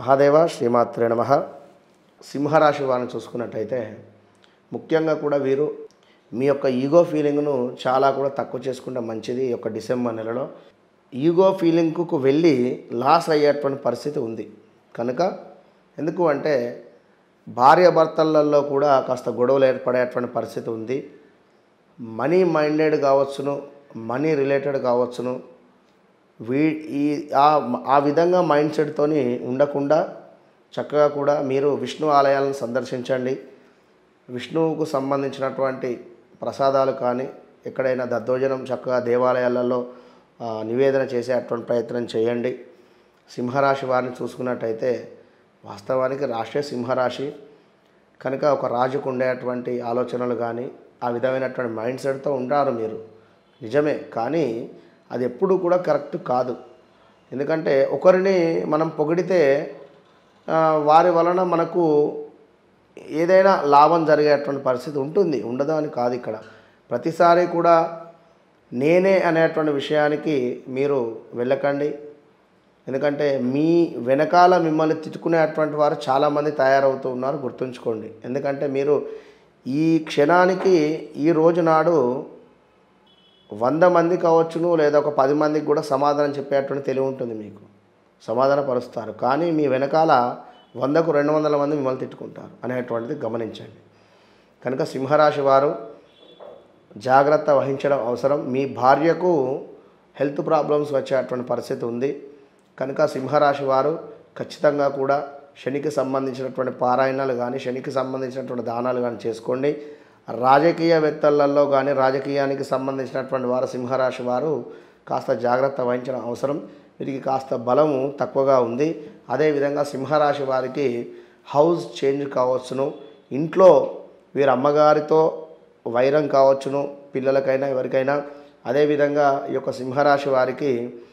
మహాదేవ శ్రీమాత్రే నమ సింహరాశి వారిని చూసుకున్నట్టయితే ముఖ్యంగా కూడా వీరు మీ యొక్క ఈగో ఫీలింగ్ను చాలా కూడా తక్కువ చేసుకుంటే మంచిది ఈ యొక్క డిసెంబర్ నెలలో ఈగో ఫీలింగ్కు వెళ్ళి లాస్ అయ్యేటువంటి పరిస్థితి ఉంది కనుక ఎందుకు అంటే భార్యాభర్తలలో కూడా కాస్త గొడవలు ఏర్పడేటువంటి పరిస్థితి ఉంది మనీ మైండెడ్ కావచ్చును మనీ రిలేటెడ్ కావచ్చును వీ ఈ ఆ ఆ విధంగా మైండ్ సెట్తోని ఉండకుండా చక్కగా కూడా మీరు విష్ణు ఆలయాలను సందర్శించండి విష్ణువుకు సంబంధించినటువంటి ప్రసాదాలు కానీ ఎక్కడైనా దద్దోజనం చక్కగా దేవాలయాలలో ఆ, నివేదన చేసేటువంటి ప్రయత్నం చేయండి సింహరాశి వారిని చూసుకున్నట్టయితే వాస్తవానికి రాశే సింహరాశి కనుక ఒక రాజుకు ఉండేటువంటి ఆలోచనలు కానీ ఆ విధమైనటువంటి మైండ్ సెట్తో ఉంటారు మీరు నిజమే కానీ అది ఎప్పుడు కూడా కరెక్ట్ కాదు ఎందుకంటే ఒకరిని మనం పొగిడితే ఆ, వారి వలన మనకు ఏదైనా లాభం జరిగేటువంటి పరిస్థితి ఉంటుంది ఉండదు అని కాదు ఇక్కడ ప్రతిసారి కూడా నేనే అనేటువంటి విషయానికి మీరు వెళ్ళకండి ఎందుకంటే మీ వెనకాల మిమ్మల్ని తిట్టుకునేటువంటి వారు చాలామంది తయారవుతూ ఉన్నారు గుర్తుంచుకోండి ఎందుకంటే మీరు ఈ క్షణానికి ఈ రోజు నాడు వంద మంది కావచ్చును లేదా ఒక పది మందికి కూడా సమాధానం చెప్పేటువంటి తెలివి ఉంటుంది మీకు సమాధాన పరుస్తారు కానీ మీ వెనకాల వందకు రెండు వందల మంది మిమ్మల్ని తిట్టుకుంటారు అనేటువంటిది గమనించండి కనుక సింహరాశి వారు జాగ్రత్త వహించడం అవసరం మీ భార్యకు హెల్త్ ప్రాబ్లమ్స్ వచ్చేటువంటి పరిస్థితి ఉంది కనుక సింహరాశి వారు ఖచ్చితంగా కూడా శనికి సంబంధించినటువంటి పారాయణాలు కానీ శనికి సంబంధించినటువంటి దానాలు కానీ చేసుకోండి రాజకీయవేత్తలలో కానీ రాజకీయానికి సంబంధించినటువంటి వారు సింహరాశి వారు కాస్త జాగ్రత్త వహించడం అవసరం వీరికి కాస్త బలము తక్కువగా ఉంది అదేవిధంగా సింహరాశి వారికి హౌస్ చేంజ్ కావచ్చును ఇంట్లో వీరి అమ్మగారితో వైరం కావచ్చును పిల్లలకైనా ఎవరికైనా అదేవిధంగా ఈ యొక్క సింహరాశి వారికి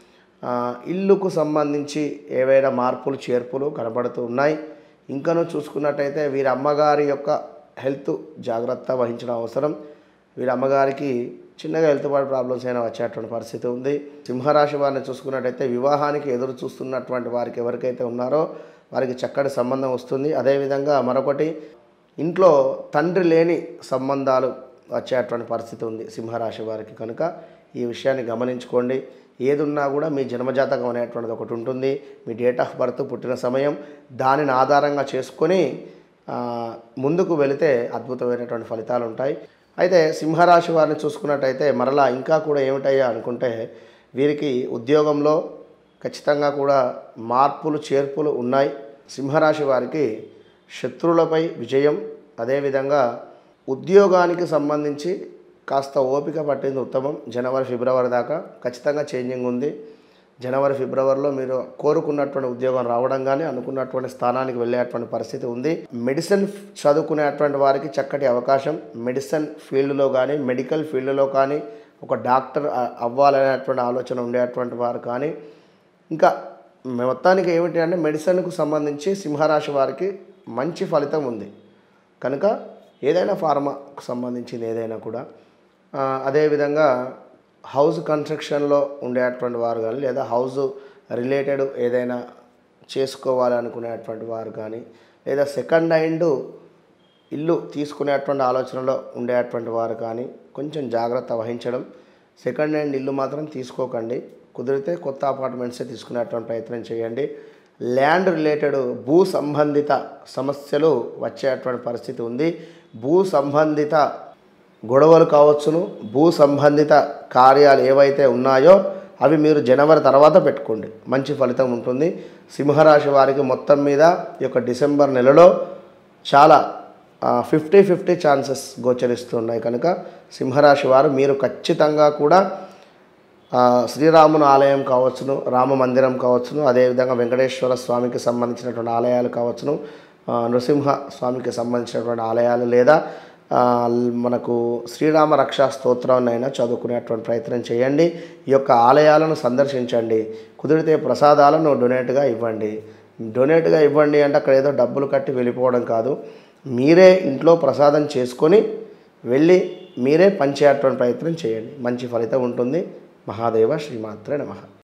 ఆ, ఇల్లుకు సంబంధించి ఏవైనా మార్పులు చేర్పులు కనబడుతూ ఉన్నాయి ఇంకనూ చూసుకున్నట్టయితే వీరి అమ్మగారి యొక్క హెల్త్ జాగ్రత్త వహించడం అవసరం వీరి అమ్మగారికి చిన్నగా హెల్త్ ప్రాబ్లమ్స్ అయినా వచ్చేటువంటి పరిస్థితి ఉంది సింహరాశి వారిని చూసుకున్నట్టయితే వివాహానికి ఎదురు చూస్తున్నటువంటి వారికి ఎవరికైతే ఉన్నారో వారికి చక్కటి సంబంధం వస్తుంది అదేవిధంగా మరొకటి ఇంట్లో తండ్రి లేని సంబంధాలు వచ్చేటువంటి పరిస్థితి ఉంది సింహరాశి వారికి కనుక ఈ విషయాన్ని గమనించుకోండి ఏదున్నా కూడా మీ జన్మజాతకం అనేటువంటిది ఒకటి ఉంటుంది మీ డేట్ ఆఫ్ బర్త్ పుట్టిన సమయం దానిని ఆధారంగా చేసుకొని ఆ, ముందుకు వెళితే అద్భుతమైనటువంటి ఫలితాలు ఉంటాయి అయితే సింహరాశి వారిని చూసుకున్నట్టయితే మరలా ఇంకా కూడా ఏమిటయ్యా అనుకుంటే వీరికి ఉద్యోగంలో ఖచ్చితంగా కూడా మార్పులు చేర్పులు ఉన్నాయి సింహరాశి వారికి శత్రువులపై విజయం అదేవిధంగా ఉద్యోగానికి సంబంధించి కాస్త ఓపిక పట్టింది ఉత్తమం జనవరి ఫిబ్రవరి దాకా ఖచ్చితంగా చేంజింగ్ ఉంది జనవరి ఫిబ్రవరిలో మీరు కోరుకున్నటువంటి ఉద్యోగం రావడం కానీ అనుకున్నటువంటి స్థానానికి వెళ్ళేటువంటి పరిస్థితి ఉంది మెడిసిన్ చదువుకునేటువంటి వారికి చక్కటి అవకాశం మెడిసిన్ ఫీల్డ్లో కానీ మెడికల్ ఫీల్డ్లో కానీ ఒక డాక్టర్ అ- అవ్వాలనేటువంటి ఆలోచన ఉండేటువంటి వారు కానీ ఇంకా మొత్తానికి ఏమిటి అంటే మెడిసిన్కు సంబంధించి సింహరాశి వారికి మంచి ఫలితం ఉంది కనుక ఏదైనా ఫార్మాకు సంబంధించింది ఏదైనా కూడా ఆ, అదేవిధంగా హౌస్ కన్స్ట్రక్షన్లో ఉండేటువంటి వారు కానీ లేదా హౌస్ రిలేటెడ్ ఏదైనా చేసుకోవాలి అనుకునేటువంటి వారు కానీ లేదా సెకండ్ హ్యాండ్ ఇల్లు తీసుకునేటువంటి ఆలోచనలో ఉండేటువంటి వారు కానీ కొంచెం జాగ్రత్త వహించడం సెకండ్ హ్యాండ్ ఇల్లు మాత్రం తీసుకోకండి కుదిరితే కొత్త అపార్ట్మెంట్సే తీసుకునేటువంటి ప్రయత్నం చేయండి ల్యాండ్ రిలేటెడ్ భూ సంబంధిత సమస్యలు వచ్చేటువంటి పరిస్థితి ఉంది భూ సంబంధిత గొడవలు కావచ్చును భూ సంబంధిత కార్యాలు ఏవైతే ఉన్నాయో అవి మీరు జనవరి తర్వాత పెట్టుకోండి మంచి ఫలితం ఉంటుంది సింహరాశి వారికి మొత్తం మీద ఈ యొక్క డిసెంబర్ నెలలో చాలా ఫిఫ్టీ ఫిఫ్టీ ఛాన్సెస్ గోచరిస్తున్నాయి కనుక సింహరాశి వారు మీరు ఖచ్చితంగా కూడా ఆ, శ్రీరాముని ఆలయం కావచ్చును రామ మందిరం కావచ్చును అదేవిధంగా వెంకటేశ్వర స్వామికి సంబంధించినటువంటి ఆలయాలు కావచ్చును ఆ, నృసింహ స్వామికి సంబంధించినటువంటి ఆలయాలు లేదా ఆ, మనకు శ్రీరామ రక్షా స్తోత్రాన్ని అయినా చదువుకునేటువంటి ప్రయత్నం చేయండి ఈ యొక్క ఆలయాలను సందర్శించండి కుదిరితే ప్రసాదాలను డొనేట్గా ఇవ్వండి డొనేట్గా ఇవ్వండి అంటే అక్కడ ఏదో డబ్బులు కట్టి వెళ్ళిపోవడం కాదు మీరే ఇంట్లో ప్రసాదం చేసుకొని వెళ్ళి మీరే పంచేటువంటి ప్రయత్నం చేయండి మంచి ఫలితం ఉంటుంది మహాదేవ శ్రీమాత్రే నమః